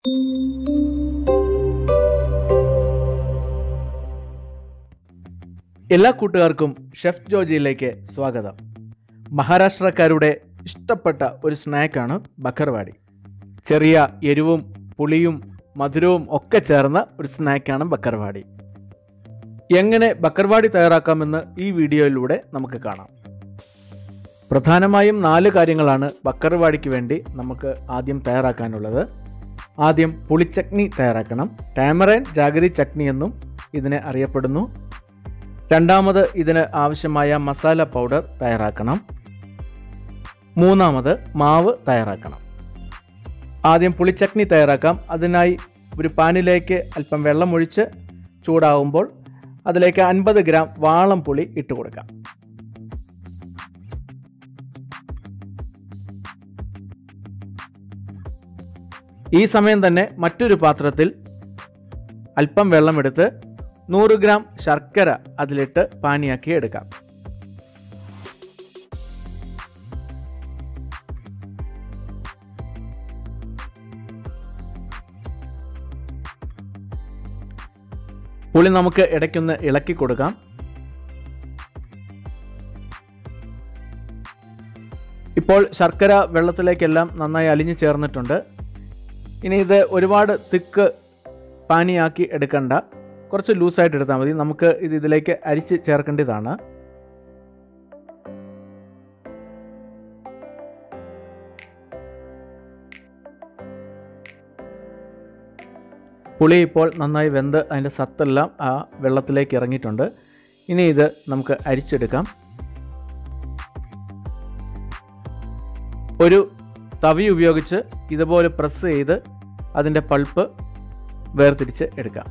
എല്ലാ കൂട്ടുകാർക്കും ഷെഫ് ജോജിയിലേക്ക് സ്വാഗതം മഹാരാഷ്ട്രക്കാരുടെ ഇഷ്ടപ്പെട്ട ഒരു സ്നാക്കാണ് ബക്കർവാടി ചെറിയ എരിവും പുളിയും മധുരവും ഒക്കെ ചേർന്ന ഒരു സ്നാക്കാണ് ബക്കർവാടി എങ്ങനെ ബക്കർവാടി തയ്യാറാക്കാമെന്ന് ഈ വീഡിയോയിലൂടെ നമുക്ക് കാണാം പ്രധാനമായും നാല് കാര്യങ്ങളാണ് ബക്കർവാടിക്ക് വേണ്ടി നമുക്ക് ആദ്യം തയ്യാറാക്കാനുള്ളത് ആദ്യം പുളിച്ചട്നി തയ്യാറാക്കണം ടാമറൈൻ ജാഗരി ചട്നി എന്നും ഇതിനെ അറിയപ്പെടുന്നു രണ്ടാമത് ഇതിന് ആവശ്യമായ മസാല പൗഡർ തയ്യാറാക്കണം മൂന്നാമത് മാവ് തയ്യാറാക്കണം ആദ്യം പുളിച്ചട്നി തയ്യാറാക്കാം അതിനായി ഒരു പാനിലേക്ക് അല്പം വെള്ളമൊഴിച്ച് ചൂടാവുമ്പോൾ അതിലേക്ക് അൻപത് ഗ്രാം വാളം പുളി ഇട്ട് കൊടുക്കാം ഈ സമയം തന്നെ മറ്റൊരു പാത്രത്തിൽ അല്പം വെള്ളമെടുത്ത് നൂറ് ഗ്രാം ശർക്കര അതിലിട്ട് പാനിയാക്കി എടുക്കാം പുളി നമുക്ക് ഇടയ്ക്കൊന്ന് ഇളക്കി കൊടുക്കാം ഇപ്പോൾ ശർക്കര വെള്ളത്തിലേക്കെല്ലാം നന്നായി അലിഞ്ഞു ചേർന്നിട്ടുണ്ട് ഇനി ഇത് ഒരുപാട് തിക്ക് പാനിയാക്കി എടുക്കണ്ട കുറച്ച് ലൂസായിട്ട് എടുത്താൽ മതി നമുക്ക് ഇത് ഇതിലേക്ക് അരിച്ച് ചേർക്കേണ്ടതാണ് പുളി ഇപ്പോൾ നന്നായി വെന്ത് അതിൻ്റെ സത്തെല്ലാം ആ വെള്ളത്തിലേക്ക് ഇറങ്ങിയിട്ടുണ്ട് ഇനി ഇത് നമുക്ക് അരിച്ചെടുക്കാം ഒരു തവി ഉപയോഗിച്ച് ഇതുപോലെ പ്രസ് ചെയ്ത് അതിൻ്റെ പൾപ്പ് വേർതിരിച്ച് എടുക്കാം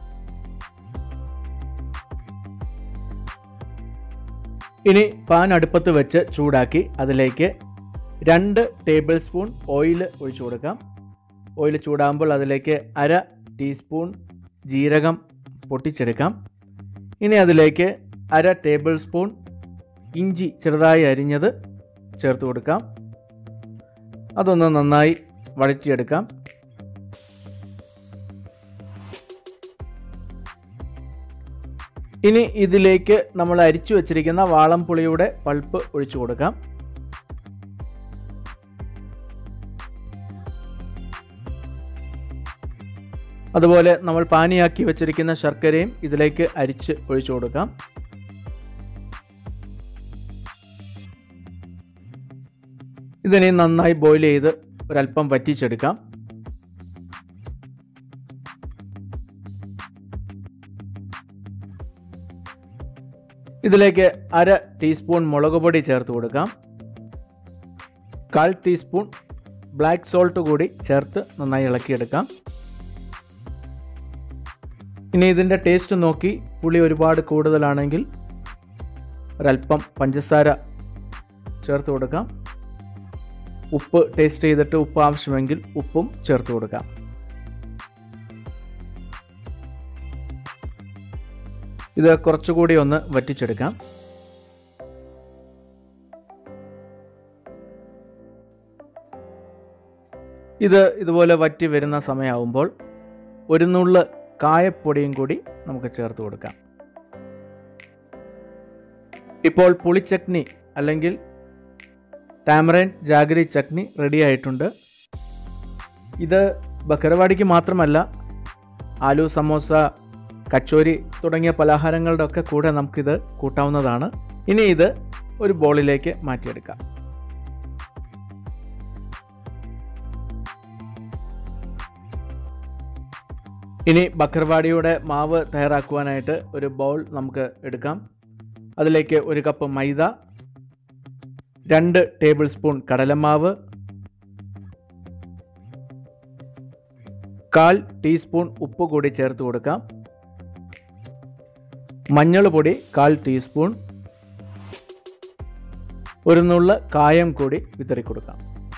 ഇനി പാൻ അടുപ്പത്ത് വെച്ച് ചൂടാക്കി അതിലേക്ക് രണ്ട് ടേബിൾ സ്പൂൺ ഓയിൽ ഒഴിച്ചു കൊടുക്കാം ഓയിൽ ചൂടാകുമ്പോൾ അതിലേക്ക് അര ടീസ്പൂൺ ജീരകം പൊട്ടിച്ചെടുക്കാം ഇനി അതിലേക്ക് അര ടേബിൾ സ്പൂൺ ഇഞ്ചി ചെറുതായി അരിഞ്ഞത് ചേർത്ത് കൊടുക്കാം അതൊന്ന് നന്നായി വഴറ്റിയെടുക്കാം ഇനി ഇതിലേക്ക് നമ്മൾ അരിച്ചു വച്ചിരിക്കുന്ന വാളംപുളിയുടെ പൾപ്പ് ഒഴിച്ചു കൊടുക്കാം അതുപോലെ നമ്മൾ പാനിയാക്കി വെച്ചിരിക്കുന്ന ശർക്കരയും ഇതിലേക്ക് അരിച്ച് ഒഴിച്ചു കൊടുക്കാം ഇതിനെ നന്നായി ബോയിൽ ചെയ്ത് ഒരല്പം വറ്റിച്ചെടുക്കാം ഇതിലേക്ക് അര ടീസ്പൂൺ മുളക് പൊടി ചേർത്ത് കൊടുക്കാം കാൽ ടീസ്പൂൺ ബ്ലാക്ക് സോൾട്ട് കൂടി ചേർത്ത് നന്നായി ഇളക്കിയെടുക്കാം ഇനി ഇതിൻ്റെ ടേസ്റ്റ് നോക്കി പുളി ഒരുപാട് കൂടുതലാണെങ്കിൽ ഒരല്പം പഞ്ചസാര ചേർത്ത് കൊടുക്കാം ഉപ്പ് ടേസ്റ്റ് ചെയ്തിട്ട് ഉപ്പ് ആവശ്യമെങ്കിൽ ഉപ്പും ചേർത്ത് കൊടുക്കാം ഇത് കുറച്ചുകൂടി ഒന്ന് വറ്റിച്ചെടുക്കാം ഇത് ഇതുപോലെ വറ്റി വരുന്ന സമയമാകുമ്പോൾ ഒരു നുള്ള് കായപ്പൊടിയും കൂടി നമുക്ക് ചേർത്ത് കൊടുക്കാം ഇപ്പോൾ പുളിച്ചട്നി അല്ലെങ്കിൽ ടാമറൈൻ ജാഗരി ചട്നി റെഡി ആയിട്ടുണ്ട് ഇത് ബക്കരവാടിക്ക് മാത്രമല്ല ആലു സമോസ കച്ചോരി തുടങ്ങിയ പലഹാരങ്ങളുടെ ഒക്കെ കൂടെ നമുക്കിത് കൂട്ടാവുന്നതാണ് ഇനി ഇത് ഒരു ബോളിലേക്ക് മാറ്റിയെടുക്കാം ഇനി ബക്കർവാടിയുടെ മാവ് തയ്യാറാക്കുവാനായിട്ട് ഒരു ബൗൾ നമുക്ക് എടുക്കാം അതിലേക്ക് ഒരു കപ്പ് മൈദ രണ്ട് ടേബിൾ സ്പൂൺ കടലമാവ് കാൽ ടീസ്പൂൺ ഉപ്പ് കൂടി ചേർത്ത് കൊടുക്കാം മഞ്ഞൾ പൊടി കാൽ ടീസ്പൂൺ ഒരു നുള്ള് കായം കൂടി വിതറി കൊടുക്കാം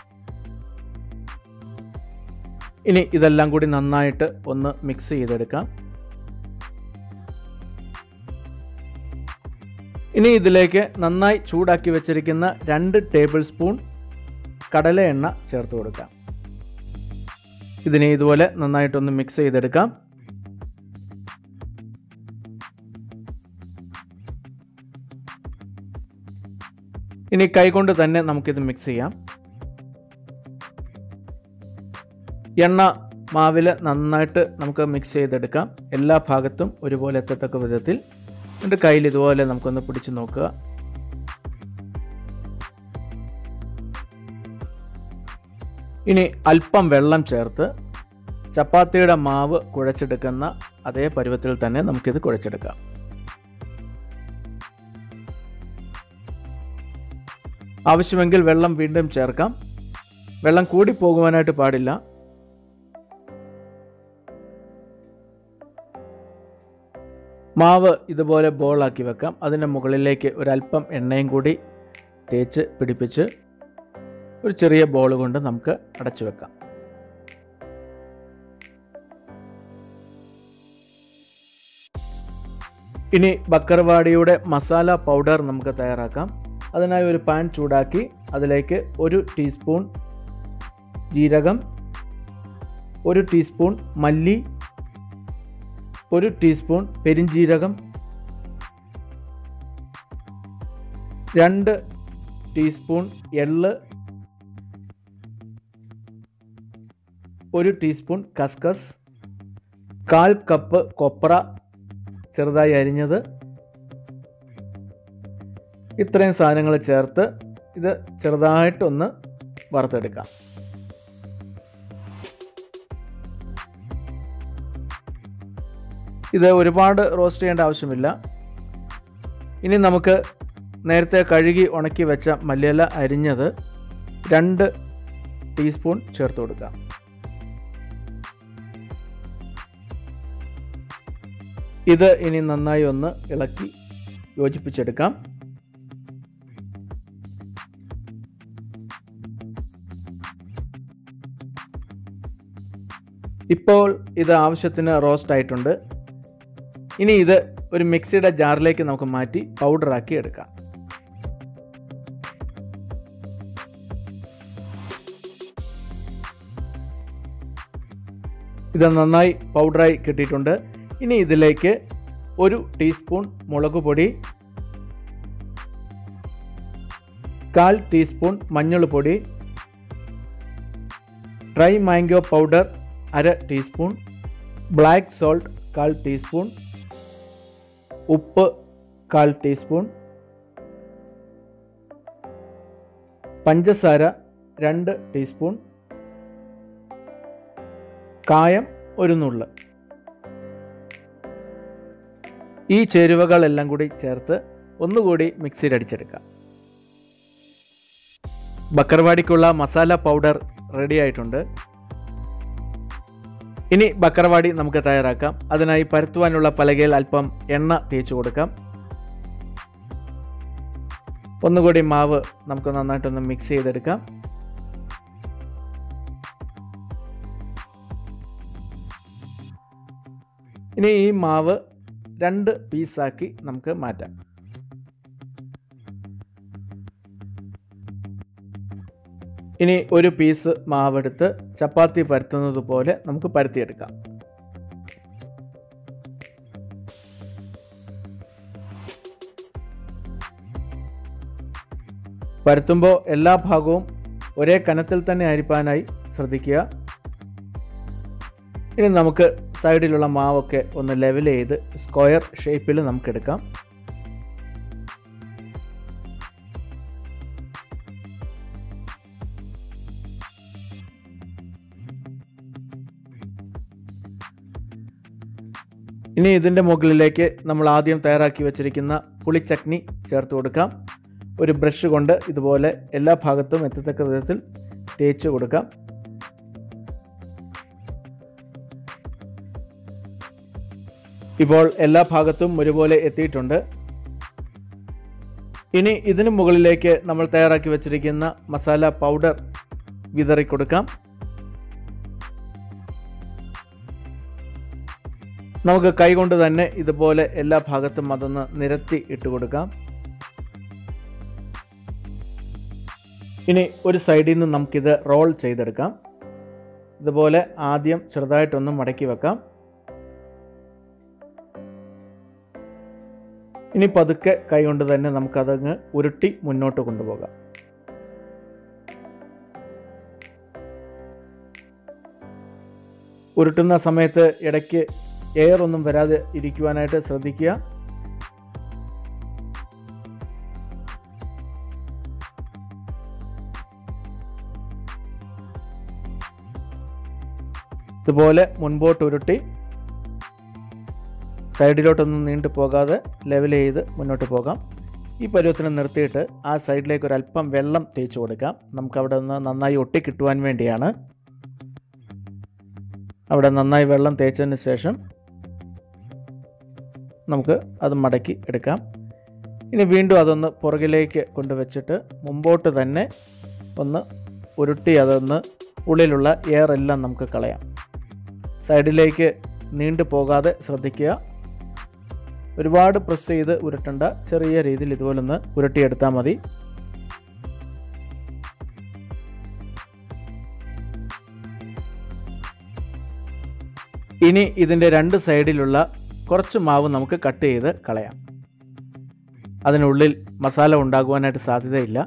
ഇനി ഇതെല്ലാം കൂടി നന്നായിട്ട് ഒന്ന് മിക്സ് ചെയ്തെടുക്കാം ഇനി ഇതിലേക്ക് നന്നായി ചൂടാക്കി വെച്ചിരിക്കുന്ന രണ്ട് ടേബിൾ സ്പൂൺ കടല എണ്ണ ചേർത്ത് കൊടുക്കാം ഇതിനെ ഇതുപോലെ നന്നായിട്ടൊന്ന് മിക്സ് ചെയ്തെടുക്കാം ഇനി കൈകൊണ്ട് തന്നെ നമുക്കിത് മിക്സ് ചെയ്യാം എണ്ണ മാവിൽ നന്നായിട്ട് നമുക്ക് മിക്സ് ചെയ്തെടുക്കാം എല്ലാ ഭാഗത്തും ഒരുപോലെ എത്തത്തക്ക വിധത്തിൽ എന്നിട്ട് കയ്യിൽ ഇതുപോലെ നമുക്കൊന്ന് പിടിച്ച് നോക്കുക ഇനി അല്പം വെള്ളം ചേർത്ത് ചപ്പാത്തിയുടെ മാവ് കുഴച്ചെടുക്കുന്ന അതേ പരുവത്തിൽ തന്നെ നമുക്കിത് കുഴച്ചെടുക്കാം ആവശ്യമെങ്കിൽ വെള്ളം വീണ്ടും ചേർക്കാം വെള്ളം കൂടി പോകുവാനായിട്ട് പാടില്ല മാവ് ഇതുപോലെ ബോളാക്കി വെക്കാം അതിൻ്റെ മുകളിലേക്ക് ഒരല്പം എണ്ണയും കൂടി തേച്ച് പിടിപ്പിച്ച് ഒരു ചെറിയ ബോൾ കൊണ്ട് നമുക്ക് അടച്ചു വെക്കാം ഇനി ബക്കർവാടിയുടെ മസാല പൗഡർ നമുക്ക് തയ്യാറാക്കാം അതിനായി ഒരു പാൻ ചൂടാക്കി അതിലേക്ക് ഒരു ടീസ്പൂൺ ജീരകം ഒരു ടീസ്പൂൺ മല്ലി ഒരു ടീസ്പൂൺ പെരിഞ്ജീരകം രണ്ട് ടീസ്പൂൺ എള്ള് ഒരു ടീസ്പൂൺ കസ്കസ് കാൽ കപ്പ് കൊപ്ര ചെറുതായി അരിഞ്ഞത് ഇത്രയും സാധനങ്ങൾ ചേർത്ത് ഇത് ചെറുതായിട്ടൊന്ന് വറുത്തെടുക്കാം ഇത് ഒരുപാട് റോസ്റ്റ് ചെയ്യേണ്ട ആവശ്യമില്ല ഇനി നമുക്ക് നേരത്തെ കഴുകി ഉണക്കി വെച്ച മല്ലിയില അരിഞ്ഞത് രണ്ട് ടീസ്പൂൺ ചേർത്ത് കൊടുക്കാം ഇത് ഇനി നന്നായി ഒന്ന് ഇളക്കി യോജിപ്പിച്ചെടുക്കാം ഇപ്പോൾ ഇത് ആവശ്യത്തിന് റോസ്റ്റ് ആയിട്ടുണ്ട് ഇനി ഇത് ഒരു മിക്സിയുടെ ജാറിലേക്ക് നമുക്ക് മാറ്റി പൗഡറാക്കി എടുക്കാം ഇത് നന്നായി പൗഡറായി കിട്ടിയിട്ടുണ്ട് ഇനി ഇതിലേക്ക് ഒരു ടീസ്പൂൺ മുളക് പൊടി കാൽ ടീസ്പൂൺ മഞ്ഞൾ പൊടി ഡ്രൈ മാംഗോ പൗഡർ അര ടീസ്പൂൺ ബ്ലാക്ക് സോൾട്ട് കാൽ ടീസ്പൂൺ ഉപ്പ് കാൽ ടീസ്പൂൺ പഞ്ചസാര രണ്ട് ടീസ്പൂൺ കായം ഒരു നുള്ള് ഈ ചേരുവകളെല്ലാം കൂടി ചേർത്ത് ഒന്നുകൂടി മിക്സിയിൽ അടിച്ചെടുക്കാം ബക്കർവാടിക്കുള്ള മസാല പൗഡർ റെഡി ആയിട്ടുണ്ട് ഇനി ബക്കർവാടി നമുക്ക് തയ്യാറാക്കാം അതിനായി പരത്തുവാനുള്ള പലകയിൽ അല്പം എണ്ണ തേച്ച് കൊടുക്കാം ഒന്നുകൂടി മാവ് നമുക്ക് നന്നായിട്ടൊന്ന് മിക്സ് ചെയ്തെടുക്കാം ഇനി ഈ മാവ് രണ്ട് പീസാക്കി നമുക്ക് മാറ്റാം ഇനി ഒരു പീസ് മാവെടുത്ത് ചപ്പാത്തി പരത്തുന്നത് പോലെ നമുക്ക് പരത്തിയെടുക്കാം പരത്തുമ്പോൾ എല്ലാ ഭാഗവും ഒരേ കനത്തിൽ തന്നെ അരിപ്പാനായി ശ്രദ്ധിക്കുക ഇനി നമുക്ക് സൈഡിലുള്ള മാവൊക്കെ ഒന്ന് ലെവൽ ചെയ്ത് സ്ക്വയർ ഷേപ്പിൽ നമുക്കെടുക്കാം ഇനി ഇതിൻ്റെ മുകളിലേക്ക് നമ്മൾ ആദ്യം തയ്യാറാക്കി വെച്ചിരിക്കുന്ന പുളിച്ചട്നി ചേർത്ത് കൊടുക്കാം ഒരു ബ്രഷ് കൊണ്ട് ഇതുപോലെ എല്ലാ ഭാഗത്തും എത്തത്തക്ക വിധത്തിൽ തേച്ച് കൊടുക്കാം ഇപ്പോൾ എല്ലാ ഭാഗത്തും ഒരുപോലെ എത്തിയിട്ടുണ്ട് ഇനി ഇതിനു മുകളിലേക്ക് നമ്മൾ തയ്യാറാക്കി വെച്ചിരിക്കുന്ന മസാല പൗഡർ വിതറി കൊടുക്കാം നമുക്ക് കൈകൊണ്ട് തന്നെ ഇതുപോലെ എല്ലാ ഭാഗത്തും അതൊന്ന് നിരത്തി ഇട്ട് കൊടുക്കാം ഇനി ഒരു സൈഡിൽ നിന്ന് നമുക്കിത് റോൾ ചെയ്തെടുക്കാം ഇതുപോലെ ആദ്യം ചെറുതായിട്ടൊന്ന് മടക്കി വെക്കാം ഇനി പതുക്കെ കൈകൊണ്ട് തന്നെ നമുക്കതങ്ങ് ഉരുട്ടി മുന്നോട്ട് കൊണ്ടുപോകാം ഉരുട്ടുന്ന സമയത്ത് ഇടയ്ക്ക് എയർ ഒന്നും വരാതെ ഇരിക്കുവാനായിട്ട് ശ്രദ്ധിക്കുക ഇതുപോലെ മുൻപോട്ട് ഉരുട്ടി സൈഡിലോട്ടൊന്നും നീണ്ടു പോകാതെ ലെവൽ ചെയ്ത് മുന്നോട്ട് പോകാം ഈ പരുവത്തിന് നിർത്തിയിട്ട് ആ സൈഡിലേക്ക് ഒരു അല്പം വെള്ളം തേച്ച് കൊടുക്കാം നമുക്ക് അവിടെ നിന്ന് നന്നായി ഒട്ടി കിട്ടുവാൻ വേണ്ടിയാണ് അവിടെ നന്നായി വെള്ളം തേച്ചതിന് ശേഷം നമുക്ക് അത് മടക്കി എടുക്കാം ഇനി വീണ്ടും അതൊന്ന് പുറകിലേക്ക് കൊണ്ടുവച്ചിട്ട് മുമ്പോട്ട് തന്നെ ഒന്ന് ഉരുട്ടി അതൊന്ന് ഉള്ളിലുള്ള എയർ എല്ലാം നമുക്ക് കളയാം സൈഡിലേക്ക് നീണ്ടു പോകാതെ ശ്രദ്ധിക്കുക ഒരുപാട് പ്രസ് ചെയ്ത് ഉരുട്ടണ്ട ചെറിയ രീതിയിൽ ഇതുപോലൊന്ന് ഉരുട്ടിയെടുത്താൽ മതി ഇനി ഇതിൻ്റെ രണ്ട് സൈഡിലുള്ള കുറച്ച് മാവ് നമുക്ക് കട്ട് ചെയ്ത് കളയാം അതിനുള്ളിൽ മസാല ഉണ്ടാകുവാനായിട്ട് സാധ്യതയില്ല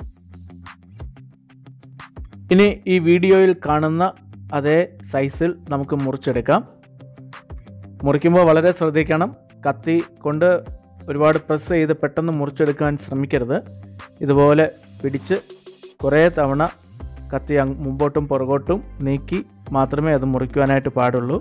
ഇനി ഈ വീഡിയോയിൽ കാണുന്ന അതേ സൈസിൽ നമുക്ക് മുറിച്ചെടുക്കാം മുറിക്കുമ്പോൾ വളരെ ശ്രദ്ധിക്കണം കത്തി കൊണ്ട് ഒരുപാട് പ്രസ് ചെയ്ത് പെട്ടെന്ന് മുറിച്ചെടുക്കാൻ ശ്രമിക്കരുത് ഇതുപോലെ പിടിച്ച് കുറേ തവണ കത്തി അങ്ങ് മുമ്പോട്ടും പുറകോട്ടും നീക്കി മാത്രമേ അത് മുറിക്കുവാനായിട്ട് പാടുള്ളൂ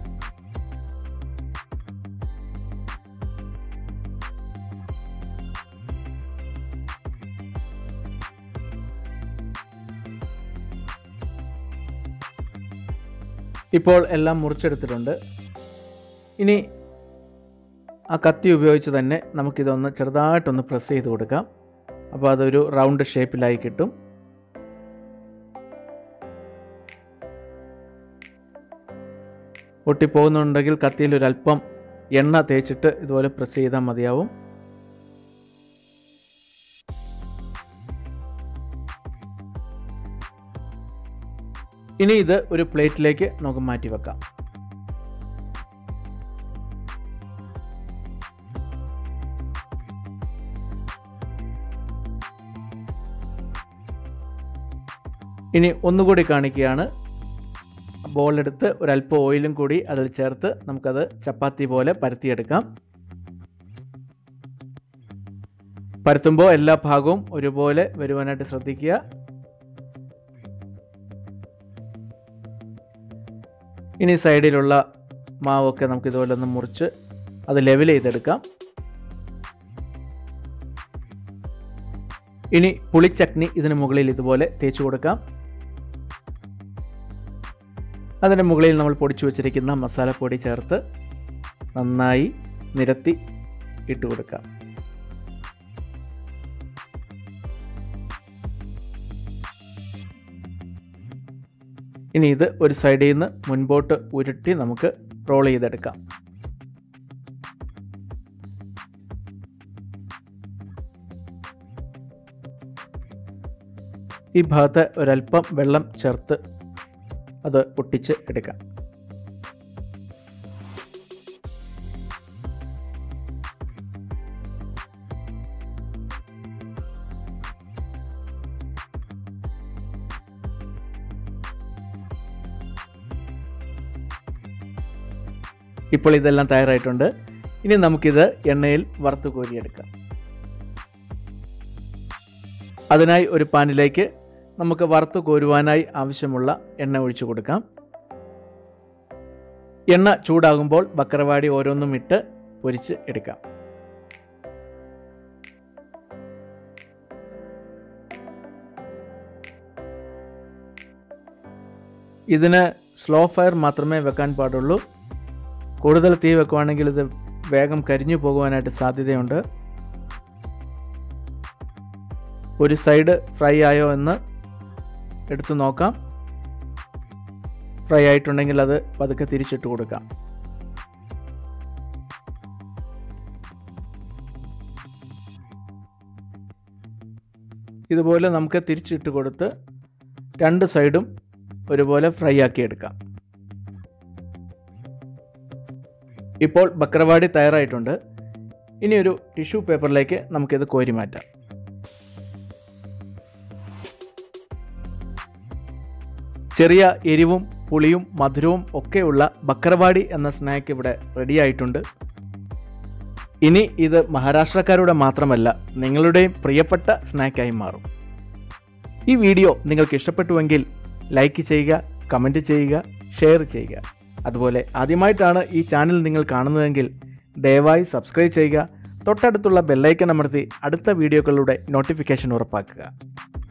ഇപ്പോൾ എല്ലാം മുറിച്ചെടുത്തിട്ടുണ്ട് ഇനി ആ കത്തി ഉപയോഗിച്ച് തന്നെ നമുക്കിതൊന്ന് ചെറുതായിട്ടൊന്ന് പ്രസ് ചെയ്ത് കൊടുക്കാം അപ്പോൾ അതൊരു റൗണ്ട് ഷേപ്പിലായി കിട്ടും പൊട്ടിപ്പോകുന്നുണ്ടെങ്കിൽ കത്തിയിൽ ഒരല്പം എണ്ണ തേച്ചിട്ട് ഇതുപോലെ പ്രസ് ചെയ്താൽ മതിയാവും ഇനി ഇത് ഒരു പ്ലേറ്റിലേക്ക് നമുക്ക് മാറ്റി വെക്കാം ഇനി ഒന്നുകൂടി കാണിക്കുകയാണ് ബോളെടുത്ത് ഒരല്പം ഓയിലും കൂടി അതിൽ ചേർത്ത് നമുക്കത് ചപ്പാത്തി പോലെ പരത്തിയെടുക്കാം പരത്തുമ്പോൾ എല്ലാ ഭാഗവും ഒരുപോലെ വരുവാനായിട്ട് ശ്രദ്ധിക്കുക ഇനി സൈഡിലുള്ള മാവൊക്കെ നമുക്ക് ഇതുപോലെ ഒന്ന് മുറിച്ച് അത് ലെവൽ ചെയ്തെടുക്കാം ഇനി പുളിച്ചട്നി ഇതിന് മുകളിൽ ഇതുപോലെ തേച്ച് കൊടുക്കാം അതിന് മുകളിൽ നമ്മൾ പൊടിച്ചു വച്ചിരിക്കുന്ന മസാലപ്പൊടി ചേർത്ത് നന്നായി നിരത്തി ഇട്ട് കൊടുക്കാം ഇനി ഇത് ഒരു സൈഡിൽ നിന്ന് മുൻപോട്ട് ഉരുട്ടി നമുക്ക് റോൾ ചെയ്തെടുക്കാം ഈ ഭാഗത്ത് ഒരല്പം വെള്ളം ചേർത്ത് അത് ഒട്ടിച്ച് എടുക്കാം ഇപ്പോൾ ഇതെല്ലാം തയ്യാറായിട്ടുണ്ട് ഇനി നമുക്കിത് എണ്ണയിൽ വറുത്ത് കോരിയെടുക്കാം അതിനായി ഒരു പാനിലേക്ക് നമുക്ക് വറുത്ത് കോരുവാനായി ആവശ്യമുള്ള എണ്ണ ഒഴിച്ചു കൊടുക്കാം എണ്ണ ചൂടാകുമ്പോൾ ബക്കറവാടി ഓരോന്നും ഇട്ട് പൊരിച്ച് എടുക്കാം ഇതിന് സ്ലോ ഫയർ മാത്രമേ വെക്കാൻ പാടുള്ളൂ കൂടുതൽ തീ വെക്കുവാണെങ്കിൽ ഇത് വേഗം കരിഞ്ഞു പോകുവാനായിട്ട് സാധ്യതയുണ്ട് ഒരു സൈഡ് ഫ്രൈ ആയോ എന്ന് എടുത്തു നോക്കാം ഫ്രൈ ആയിട്ടുണ്ടെങ്കിൽ അത് പതുക്കെ തിരിച്ചിട്ട് കൊടുക്കാം ഇതുപോലെ നമുക്ക് തിരിച്ചിട്ട് കൊടുത്ത് രണ്ട് സൈഡും ഒരുപോലെ ഫ്രൈ ആക്കി എടുക്കാം ഇപ്പോൾ ബക്രവാടി തയ്യാറായിട്ടുണ്ട് ഇനി ഒരു ടിഷ്യൂ പേപ്പറിലേക്ക് നമുക്കിത് കോരി മാറ്റാം ചെറിയ എരിവും പുളിയും മധുരവും ഒക്കെയുള്ള ബക്കർവാടി എന്ന സ്നാക്ക് ഇവിടെ റെഡിയായിട്ടുണ്ട് ഇനി ഇത് മഹാരാഷ്ട്രക്കാരുടെ മാത്രമല്ല നിങ്ങളുടെയും പ്രിയപ്പെട്ട സ്നാക്കായി മാറും ഈ വീഡിയോ നിങ്ങൾക്ക് ഇഷ്ടപ്പെട്ടുവെങ്കിൽ ലൈക്ക് ചെയ്യുക കമൻറ്റ് ചെയ്യുക ഷെയർ ചെയ്യുക അതുപോലെ ആദ്യമായിട്ടാണ് ഈ ചാനൽ നിങ്ങൾ കാണുന്നതെങ്കിൽ ദയവായി സബ്സ്ക്രൈബ് ചെയ്യുക തൊട്ടടുത്തുള്ള ബെല്ലൈക്കൺ അമർത്തി അടുത്ത വീഡിയോകളുടെ നോട്ടിഫിക്കേഷൻ ഉറപ്പാക്കുക